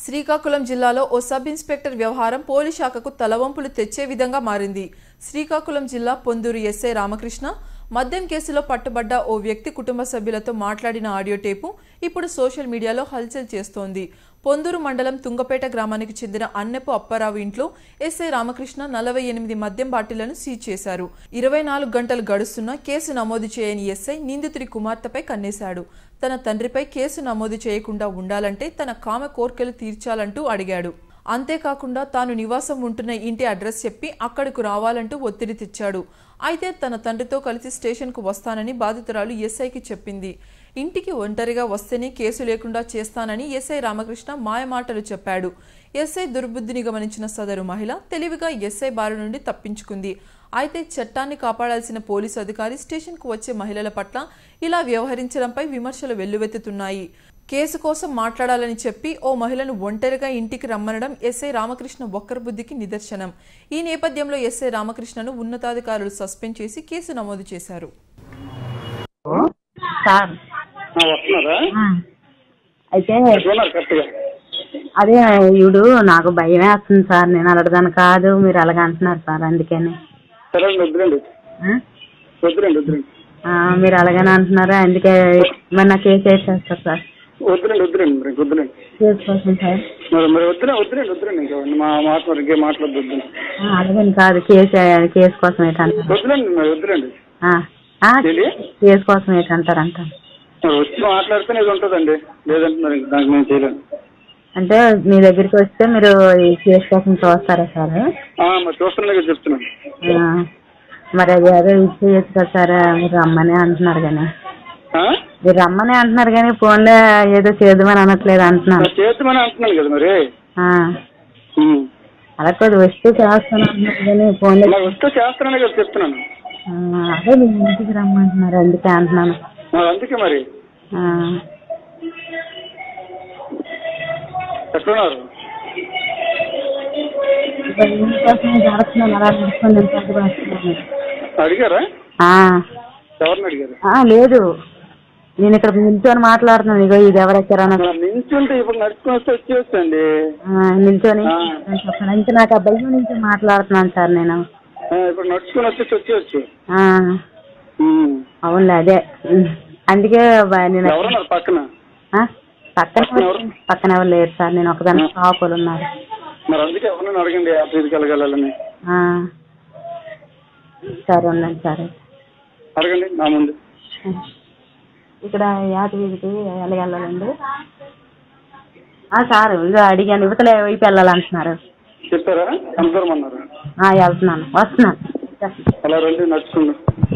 శ్రీకాకుళం జిల్లాలో ఓ sub inspector వ్యవహారం పోలీస్ శాఖకు తలవంపులు తెచ్చే విధంగా మారింది శ్రీకాకుళం జిల్లా పొందూరు ఎస్ఐ రామకృష్ణ మద్యం కేసులో పట్టుబడ్డ ఓ వ్యక్తి కుటుంబ సభ్యులతో మాట్లాడిన ఆడియో టేపు ఇప్పుడు సోషల్ మీడియాలో హల్చల్ చేస్తోంది పొందూరు మండలం తుంగపేట గ్రామానికి చెందిన అన్నెపు అప్పారావు ఇంట్లో ఎస్ఐ రామకృష్ణ నలభై ఎనిమిది మద్యం బాటిళ్లను సీజ్ చేశారు ఇరవై నాలుగు గంటలు గడుస్తున్నా కేసు నమోదు చేయని ఎస్ఐ నిందితుడి కుమార్తెపై కన్నేశాడు తన తండ్రిపై కేసు నమోదు చేయకుండా ఉండాలంటే తన కామె కోర్కెలు తీర్చాలంటూ అడిగాడు అంతేకాకుండా తాను నివాసం ఉంటున్న ఇంటి అడ్రస్ చెప్పి అక్కడకు రావాలంటూ ఒత్తిడి తెచ్చాడు అయితే తన తండ్రితో కలిసి స్టేషన్కు వస్తానని బాధితురాలు ఎస్ఐకి చెప్పింది ఇంటికి ఒంటరిగా వస్తేనే కేసు లేకుండా చేస్తానని ఎస్ఐ రామకృష్ణ మాయమాటలు చెప్పాడు ఎస్ఐ దుర్బుద్ధిని గమనించిన సదరు మహిళ తెలివిగా ఎస్ఐ బారి నుండి తప్పించుకుంది అయితే చట్టాన్ని కాపాడాల్సిన పోలీసు అధికారి స్టేషన్కు వచ్చే మహిళల పట్ల ఇలా వ్యవహరించడంపై విమర్శలు వెల్లువెత్తుతున్నాయి కేసు కోసం మాట్లాడాలని చెప్పి ఓ మహిళను ఒంటరిగా ఇంటికి రమ్మనడం ఎస్ఐ రామకృష్ణ ఒక్కరి బుద్ధికి నిదర్శనం ఈ నేపథ్యంలో ఎస్ఐ రామకృష్ణను ఉన్నతాధికారులు సస్పెండ్ చేసి కేసు నమోదు చేశారు సార్ ఆ, వస్తున్నారా ఆ. అయితే ఉన్నారు కరెక్ట్గా అదే ఈవిడు నాకు భయం వేస్తుంది సార్ నేను అడగదాను కాదు మీరు అలాగ అంటున్నారు సార్ అందుకని సరే అండి వద్దురండి ఆ? వద్దురండి వద్దురండి ఆ, మీరు అలాగని అంటున్నారు అందుకే మరి నా కేసు వేసేస్తారు సార్ వద్దురండి వద్దురండి మరి వద్దురండి కేసు కోసం సార్ మరి మరి వద్దురా వద్దురండి వద్దురండి ఇంకా మా మాట మరి ఇంకేం మాట్లాడదు వద్దు ఆ, అలాగని కాదు కేసు కేసు కోసం ఏంటంటారు వద్దురండి మరి వద్దురండి ఆ, ఆ, ఏంటి? కేసు కోసం ఏంటంటారు అంటారు మరి వచ్చి మాట్లాడితేనే ఇది ఉంటుందండి లేదంటే మరి దానికి మేము చేయలేము అంటే మీ దగ్గరికి వస్తే మీరు ఈ కేసు కోసం చూస్తారా సార్ ఆ, మరి చూస్తున్నా కదా చెప్తున్నాను ఆ, మరి అది అదే ఇచ్చేయచ్చు కదా సార్ మీరు రమ్మని అంటున్నారు కానీ ఆ? మీరు రమ్మని అంటున్నారు కానీ ఫోన్లో ఏదో చేద్దామని అనట్లేదు అంటున్నాను మరి చేద్దామని అంటున్నాను కదా మరి ఆ, ఉమ్. అలా కొద్ది వస్తే చేస్తాను అంటున్నారు కానీ ఫోన్లో మరి వస్తే చేస్తానని కదా చెప్తున్నాను ఆ, అదే మీ ఇంటికి రమ్మంటున్నారు అందుకే అంటున్నాను మరి అందుకే మరి ఆ, ఎక్కడున్నారు ఇప్పుడు మీకోసమే జరుగుతున్నాను అలా నడుచుకొని నేను పెద్దగా వస్తున్నాను. అడిగారా ఆ, ఎవరిని అడిగారు ఆ, లేదు నేను ఇక్కడ నిల్చొని మాట్లాడుతున్నాను ఇగో ఇది ఎవరెక్కారన్న మరి నించుంటే ఇప్పుడు నడుచుకుని వస్తే వచ్చేస్తండి నిల్చొని ఆ. చెప్పండి ఇంకా నాకు ఆ భయం నుంచి మాట్లాడుతున్నాను సార్ నేను ఆ, ఇప్పుడు నడుచుకుని వచ్చేసి వచ్చేయచ్చు ఆ, ఉమ్. అవునులే అదే ఉమ్. అందుకే బ- నేను ఎవరున్నారు పక్కన ఆ? పక్కన పక్కన ఎవరు? పక్కన ఎవరు లేరు సార్ నేను ఒకదాని షాపులు ఉన్నారు మరి అందుకే ఎవరిని అడగండి ఆ ఫీజుకి వెళ్ళగలని ఆ. సరే ఉండండి సరే అడగండి నా ముందు ఇక్కడ యాత వీధికి వెళ్ళగలండి సార్ ఇదిగో అడిగాను యువతలే వైపు వెళ్ళాలంటున్నారు చెప్పారా కనుగొరమన్నారు ఆ, వెళ్తున్నాను వస్తున్నాను అలా రండి నడుచుకుందాం